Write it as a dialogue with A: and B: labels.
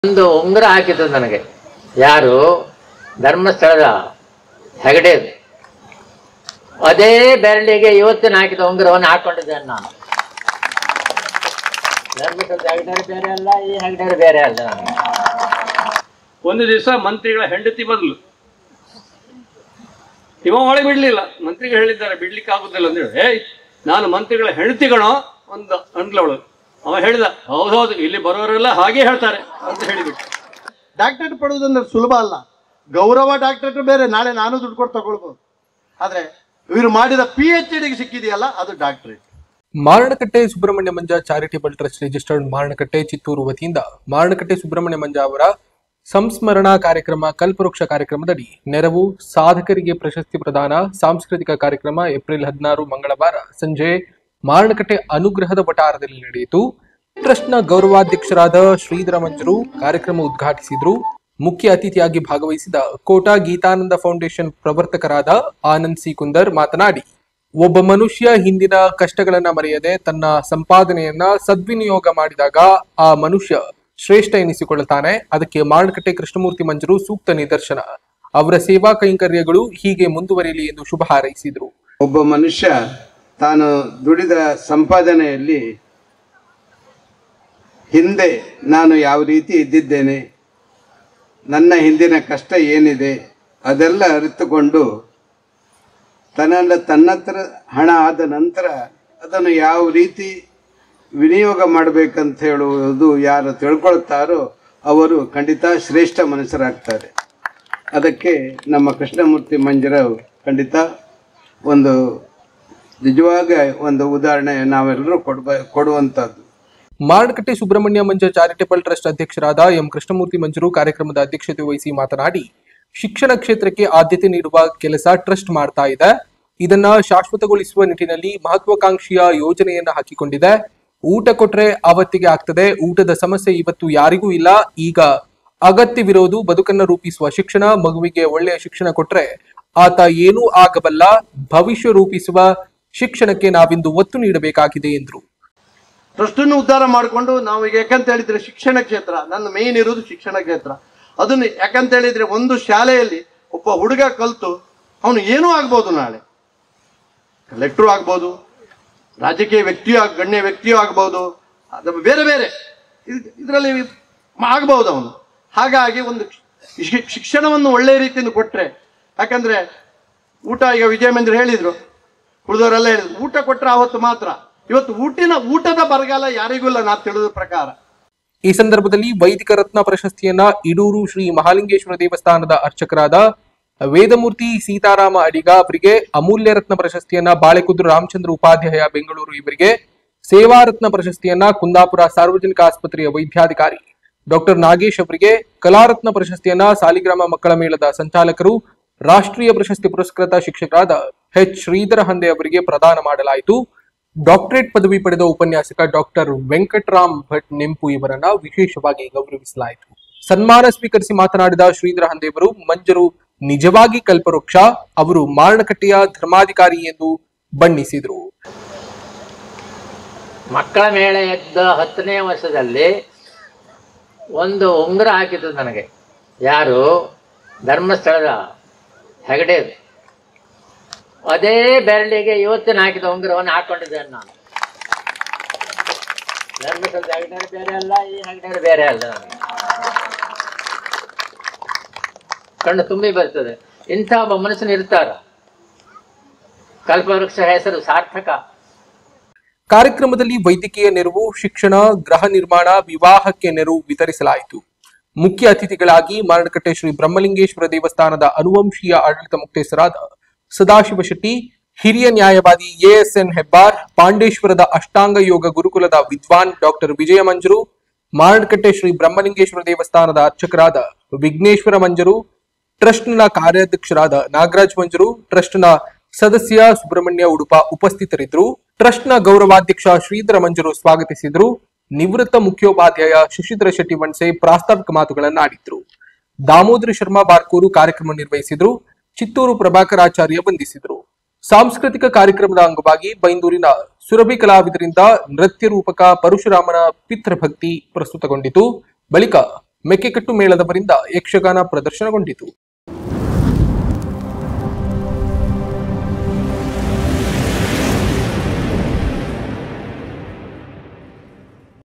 A: ಒಂದು ಉಂಗುರ ಹಾಕಿದ್ದು ನನಗೆ ಯಾರು ಧರ್ಮಸ್ಥಳದ ಹೆಗಡೆ ಅದೇ ಬೆರಳಿಗೆ ಇವತ್ತಿನ ಹಾಕಿದ ಉಂಗುರವನ್ನು ಹಾಕೊಂಡಿದ್ದೇನೆ ನಾನು ಧರ್ಮಸ್ಥಳದ ಹೆಗಡೆ ಬೇರೆ ಅಲ್ಲ ಈ ಹೆಗಡೆ ಬೇರೆ ಅಲ್ಲ ನನಗೆ
B: ಒಂದು ದಿವಸ ಮಂತ್ರಿಗಳ ಹೆಂಡತಿ ಬದಲು ಇವ ಒಳಗೆ ಬಿಡ್ಲಿಲ್ಲ ಮಂತ್ರಿಗಳು ಹೇಳಿದ್ದಾರೆ ಬಿಡ್ಲಿಕ್ಕೆ ಆಗುದಿಲ್ಲ ಅಂತ ಹೇಳಿ ಏಯ್ ನಾನು ಮಂತ್ರಿಗಳ ಹೆಂಡತಿಗಣೋ ಒಂದು ಅಂದ್ಲವಳು ಅವ ಹೇಳಿದ ಹೌದೌದು ಇಲ್ಲಿ ಬರೋರೆಲ್ಲ ಹಾಗೆ ಹೇಳ್ತಾರೆ ಅಂತ ಹೇಳಿಬಿಟ್ಟು
C: ಡಾಕ್ಟರೇಟ್ ಪಡೆಯೋದಂದ್ರೆ ಸುಲಭ ಅಲ್ಲ ಗೌರವ ಡಾಕ್ಟರೇಟ್ ಬೇರೆ ನಾಳೆ ನಾನು ದುಡ್ಡು ಕೊಟ್ಟು ತಗೊಳ್ಬೋದು ಆದ್ರೆ ಇವರು ಮಾಡಿದ ಪಿ ಎಚ್ ಡಿಗೆ ಸಿಕ್ಕಿದೆಯಲ್ಲ ಅದು doctorate
D: Maranakatte Subrahmanya Manja charitable trust registered Maranakatte Chittoor ವತಿಯಿಂದ ಮಾರಣಕಟ್ಟೆ ಸುಬ್ರಹ್ಮಣ್ಯ ಮಂಜ ಅವರ ಸಂಸ್ಮರಣಾ ಕಾರ್ಯಕ್ರಮ ಕಲ್ಪವೃಕ್ಷ ಕಾರ್ಯಕ್ರಮದಡಿ ನೆರವು ಸಾಧಕರಿಗೆ ಪ್ರಶಸ್ತಿ ಪ್ರದಾನ ಸಾಂಸ್ಕೃತಿಕ ಕಾರ್ಯಕ್ರಮ ಏಪ್ರಿಲ್ ಹದಿನಾರು ಮಂಗಳವಾರ ಸಂಜೆ ಮಾರಣಕಟ್ಟೆ ಅನುಗ್ರಹದ ವಟಾರದಲ್ಲಿ ನಡೆಯಿತು ಟ್ರಸ್ಟ್ನ ಗೌರವಾಧ್ಯಕ್ಷರಾದ ಶ್ರೀಧರ ಮಂಜರು ಕಾರ್ಯಕ್ರಮ ಉದ್ಘಾಟಿಸಿದ್ರು ಮುಖ್ಯ ಅತಿಥಿಯಾಗಿ ಭಾಗವಹಿಸಿದ ಕೋಟಾ ಗೀತಾನಂದ ಫೌಂಡೇಶನ್ ಪ್ರವರ್ತಕರಾದ ಆನಂದ್ ಸಿ ಕುಂದರ್ ಮಾತನಾಡಿ ಒಬ್ಬ ಮನುಷ್ಯ ಹಿಂದಿನ ಕಷ್ಟಗಳನ್ನ ಮರೆಯದೆ ತನ್ನ ಸಂಪಾದನೆಯನ್ನ ಸದ್ವಿನಿಯೋಗ ಮಾಡಿದಾಗ ಆ ಮನುಷ್ಯ ಶ್ರೇಷ್ಠ ಎನಿಸಿಕೊಳ್ಳುತ್ತಾನೆ ಅದಕ್ಕೆ ಮಾರಣಕಟ್ಟೆ ಕೃಷ್ಣಮೂರ್ತಿ ಮಂಜರು ಸೂಕ್ತ ನಿದರ್ಶನ ಅವರ ಸೇವಾ ಕೈಂಕರ್ಯಗಳು ಹೀಗೆ ಮುಂದುವರಿಯಲಿ ಎಂದು ಶುಭ ಹಾರೈಸಿದರು
E: ಒಬ್ಬ ಮನುಷ್ಯ ತಾನು ದುಡಿದ ಸಂಪಾದನೆಯಲ್ಲಿ ಹಿಂದೆ ನಾನು ಯಾವ ರೀತಿ ಇದ್ದಿದ್ದೇನೆ ನನ್ನ ಹಿಂದಿನ ಕಷ್ಟ ಏನಿದೆ ಅದೆಲ್ಲ ಅರಿತುಕೊಂಡು ತನ್ನ ತನ್ನತ್ರ ಹಣ ಆದ ನಂತರ ಅದನ್ನು ಯಾವ ರೀತಿ ವಿನಿಯೋಗ ಮಾಡಬೇಕಂತ ಹೇಳುವುದು ಯಾರು ತಿಳ್ಕೊಳ್ತಾರೋ ಅವರು ಖಂಡಿತ ಶ್ರೇಷ್ಠ ಮನುಷ್ಯರಾಗ್ತಾರೆ ಅದಕ್ಕೆ ನಮ್ಮ ಕೃಷ್ಣಮೂರ್ತಿ ಮಂಜರಾವ್ ಖಂಡಿತ ಒಂದು ನಿಜವಾಗ ಒಂದು ಉದಾಹರಣೆ ನಾವೆಲ್ಲರೂ ಕೊಡ್ಬ ಕೊಡುವಂಥದ್ದು
D: ಮಾರಣಕಟ್ಟೆ ಸುಬ್ರಹ್ಮಣ್ಯ ಮಂಜ ಚಾರಿಟೇಬಲ್ ಟ್ರಸ್ಟ್ ಅಧ್ಯಕ್ಷರಾದ ಎಂ ಕೃಷ್ಣಮೂರ್ತಿ ಮಂಜರು ಕಾರ್ಯಕ್ರಮದ ಅಧ್ಯಕ್ಷತೆ ವಹಿಸಿ ಮಾತನಾಡಿ ಶಿಕ್ಷಣ ಕ್ಷೇತ್ರಕ್ಕೆ ಆದ್ಯತೆ ನೀಡುವ ಕೆಲಸ ಟ್ರಸ್ಟ್ ಮಾಡ್ತಾ ಇದೆ ಇದನ್ನ ಶಾಶ್ವತಗೊಳಿಸುವ ನಿಟ್ಟಿನಲ್ಲಿ ಮಹತ್ವಾಕಾಂಕ್ಷಿಯ ಯೋಜನೆಯನ್ನ ಹಾಕಿಕೊಂಡಿದೆ ಊಟ ಕೊಟ್ರೆ ಆವತ್ತಿಗೆ ಆಗ್ತದೆ ಊಟದ ಸಮಸ್ಯೆ ಇವತ್ತು ಯಾರಿಗೂ ಇಲ್ಲ ಈಗ ಅಗತ್ಯವಿರೋದು ಬದುಕನ್ನ ರೂಪಿಸುವ ಶಿಕ್ಷಣ ಮಗುವಿಗೆ ಒಳ್ಳೆಯ ಶಿಕ್ಷಣ ಕೊಟ್ರೆ ಆತ ಏನೂ ಆಗಬಲ್ಲ ಭವಿಷ್ಯ ರೂಪಿಸುವ ಶಿಕ್ಷಣಕ್ಕೆ ನಾವಿಂದು ಒತ್ತು ನೀಡಬೇಕಾಗಿದೆ ಎಂದರು
C: ಟ್ರಸ್ಟನ್ನು ಉದ್ಧಾರ ಮಾಡಿಕೊಂಡು ನಾವು ಈಗ ಯಾಕಂತ ಹೇಳಿದ್ರೆ ಶಿಕ್ಷಣ ಕ್ಷೇತ್ರ ನನ್ನ ಮೇನ್ ಇರುವುದು ಶಿಕ್ಷಣ ಕ್ಷೇತ್ರ ಅದನ್ನು ಯಾಕಂತ ಹೇಳಿದ್ರೆ ಒಂದು ಶಾಲೆಯಲ್ಲಿ ಒಬ್ಬ ಹುಡುಗ ಕಲ್ತು ಅವನು ಏನೂ ಆಗ್ಬೋದು ನಾಳೆ ಕಲೆಕ್ಟ್ರು ಆಗ್ಬೋದು ರಾಜಕೀಯ ವ್ಯಕ್ತಿಯೂ ಆಗ್ ಗಣ್ಯ ವ್ಯಕ್ತಿಯೂ ಆಗ್ಬೋದು ಅದು ಬೇರೆ ಬೇರೆ ಇದರಲ್ಲಿ ಆಗ್ಬಹುದು ಅವನು ಹಾಗಾಗಿ ಒಂದು ಶಿ- ಶಿಕ್ಷಣವನ್ನು ಒಳ್ಳೆಯ ರೀತಿಯಿಂದ ಕೊಟ್ರೆ ಯಾಕಂದ್ರೆ ಊಟ ಈಗ ವಿಜಯ ಮಂದಿರ ಹೇಳಿದ್ರು ಉಳಿದವರೆಲ್ಲ ಹೇಳಿದ್ರು ಊಟ ಕೊಟ್ರೆ ಆವತ್ತು ಮಾತ್ರ ಇವತ್ತು ಊಟಿನ ಊಟದ ಬರಗಾಲ ಯಾರಿಗೂ ಇಲ್ಲ ನಾ ತಿಳಿದ ಪ್ರಕಾರ
D: ಈ ಸಂದರ್ಭದಲ್ಲಿ ವೈದಿಕ ರತ್ನ ಪ್ರಶಸ್ತಿಯನ್ನ ಇಡೂರು ಶ್ರೀ ಮಹಾಲಿಂಗೇಶ್ವರ ದೇವಸ್ಥಾನದ ಅರ್ಚಕರಾದ ವೇದಮೂರ್ತಿ ಸೀತಾರಾಮ ಅಡಿಗ ಅವರಿಗೆ ಅಮೂಲ್ಯ ರತ್ನ ಪ್ರಶಸ್ತಿಯನ್ನ ಬಾಳೆಕುದ್ರು ರಾಮಚಂದ್ರ ಉಪಾಧ್ಯಾಯ ಬೆಂಗಳೂರು ಇವರಿಗೆ ಸೇವಾ ರತ್ನ ಪ್ರಶಸ್ತಿಯನ್ನ ಕುಂದಾಪುರ ಸಾರ್ವಜನಿಕ ಆಸ್ಪತ್ರೆಯ ವೈದ್ಯಾಧಿಕಾರಿ ಡಾಕ್ಟರ್ ನಾಗೇಶ್ ಅವರಿಗೆ ಕಲಾರತ್ನ ಪ್ರಶಸ್ತಿಯನ್ನ ಸಾಲಿಗ್ರಾಮ ಮಕ್ಕಳ ಮೇಳದ ಸಂಚಾಲಕರು ರಾಷ್ಟ್ರೀಯ ಪ್ರಶಸ್ತಿ ಪುರಸ್ಕೃತ ಶಿಕ್ಷಕರಾದ ಎಚ್ ಶ್ರೀಧರ ಹಂದೆ ಅವರಿಗೆ ಪ್ರದಾನ ಮಾಡಲಾಯಿತು ಡಾಕ್ಟರೇಟ್ ಪದವಿ ಪಡೆದ ಉಪನ್ಯಾಸಕ ಡಾಕ್ಟರ್ ವೆಂಕಟರಾಮ್ ಭಟ್ ನೆಂಪು ಇವರನ್ನ ವಿಶೇಷವಾಗಿ ಗೌರವಿಸಲಾಯಿತು ಸನ್ಮಾನ ಸ್ವೀಕರಿಸಿ ಮಾತನಾಡಿದ ಶ್ರೀಧರ ಹಂದೇವರು ಮಂಜರು ನಿಜವಾಗಿ ಕಲ್ಪವೃಕ್ಷ ಅವರು ಮಾರಣಕಟ್ಟೆಯ ಧರ್ಮಾಧಿಕಾರಿ ಎಂದು ಬಣ್ಣಿಸಿದರು
A: ಮಕ್ಕಳ ಮೇಳ ಎದ್ದ ಹತ್ತನೇ ವರ್ಷದಲ್ಲಿ ಒಂದು ಉಂಗುರ ಹಾಕಿದ್ದು ನನಗೆ ಯಾರು ಧರ್ಮಸ್ಥಳದ ಹೆಗಡೆ ಅದೇ ಬೆರಳಿಗೆ ಇವತ್ತಿನ ಹಾಕಿದ ಉಂಗುರವನ್ನು ಹಾಕೊಂಡಿದ್ದೇನೆ ನಾನು ಧರ್ಮಸ್ಥಳದ ಹೆಗಡೆ ಬೇರೆ ಅಲ್ಲ ಈ ಹೆಗಡೆ ಬೇರೆ ಅಲ್ಲ ನನಗೆ ಕಣ್ಣು ತುಂಬಿ ಬರ್ತದೆ ಇಂಥ ಒಬ್ಬ ಮನುಷ್ಯನು ಇರ್ತಾರ ಕಲ್ಪವೃಕ್ಷ ಹೆಸರು ಸಾರ್ಥಕ
D: ಕಾರ್ಯಕ್ರಮದಲ್ಲಿ ವೈದ್ಯಕೀಯ ನೆರವು ಶಿಕ್ಷಣ ಗೃಹ ನಿರ್ಮಾಣ ವಿವಾಹಕ್ಕೆ ನೆರವು ವಿತರಿಸಲಾಯಿತು ಮುಖ್ಯ ಅತಿಥಿಗಳಾಗಿ ಮಾರಣಕಟ್ಟೆ ಶ್ರೀ ಬ್ರಹ್ಮಲಿಂಗೇಶ್ವರ ದೇವಸ್ಥಾನದ ಅನುವಂಶೀಯ ಆಡಳಿತ ಮುಕ್ತೇಸರಾದ ಸದಾಶಿವ ಶೆಟ್ಟಿ ಹಿರಿಯ ನ್ಯಾಯವಾದಿ ಎಎಸ್ಎನ್ ಹೆಬ್ಬಾರ್ ಪಾಂಡೇಶ್ವರದ ಅಷ್ಟಾಂಗ ಯೋಗ ಗುರುಕುಲದ ವಿದ್ವಾನ್ ಡಾಕ್ಟರ್ ವಿಜಯ ಮಂಜರು ಮಾರಣಕಟ್ಟೆ ಶ್ರೀ ಬ್ರಹ್ಮಲಿಂಗೇಶ್ವರ ದೇವಸ್ಥಾನದ ಅರ್ಚಕರಾದ ವಿಘ್ನೇಶ್ವರ ಮಂಜರು ಟ್ರಸ್ಟ್ನ ಕಾರ್ಯಾಧ್ಯಕ್ಷರಾದ ನಾಗರಾಜ್ ಮಂಜರು ಟ್ರಸ್ಟ್ನ ಸದಸ್ಯ ಸುಬ್ರಹ್ಮಣ್ಯ ಉಡುಪ ಉಪಸ್ಥಿತರಿದ್ದರು ಟ್ರಸ್ಟ್ನ ಗೌರವಾಧ್ಯಕ್ಷ ಶ್ರೀಧರ ಮಂಜರು ಸ್ವಾಗತಿಸಿದ್ರು ನಿವೃತ್ತ ಮುಖ್ಯೋಪಾಧ್ಯಾಯ ಶಶಿಧರ ಶೆಟ್ಟಿ ವಣ್ಸೆ ಪ್ರಾಸ್ತಾವಿಕ ಮಾತುಗಳನ್ನಾಡಿದ್ರು ದಾಮೋದರ ಶರ್ಮಾ ಬಾರ್ಕೂರು ಕಾರ್ಯಕ್ರಮ ನಿರ್ವಹಿಸಿದ್ರು ಚಿತ್ತೂರು ಪ್ರಭಾಕರಾಚಾರ್ಯ ವಂದಿಸಿದ್ರು ಸಾಂಸ್ಕೃತಿಕ ಕಾರ್ಯಕ್ರಮದ ಅಂಗವಾಗಿ ಬೈಂದೂರಿನ ಸುರಭಿ ಕಲಾವಿದರಿಂದ ನೃತ್ಯ ರೂಪಕ ಪರಶುರಾಮನ ಪಿತೃಭಕ್ತಿ ಪ್ರಸ್ತುತಗೊಂಡಿತು ಬಳಿಕ ಮೆಕ್ಕೆಕಟ್ಟು ಮೇಳದವರಿಂದ ಯಕ್ಷಗಾನ ಪ್ರದರ್ಶನಗೊಂಡಿತು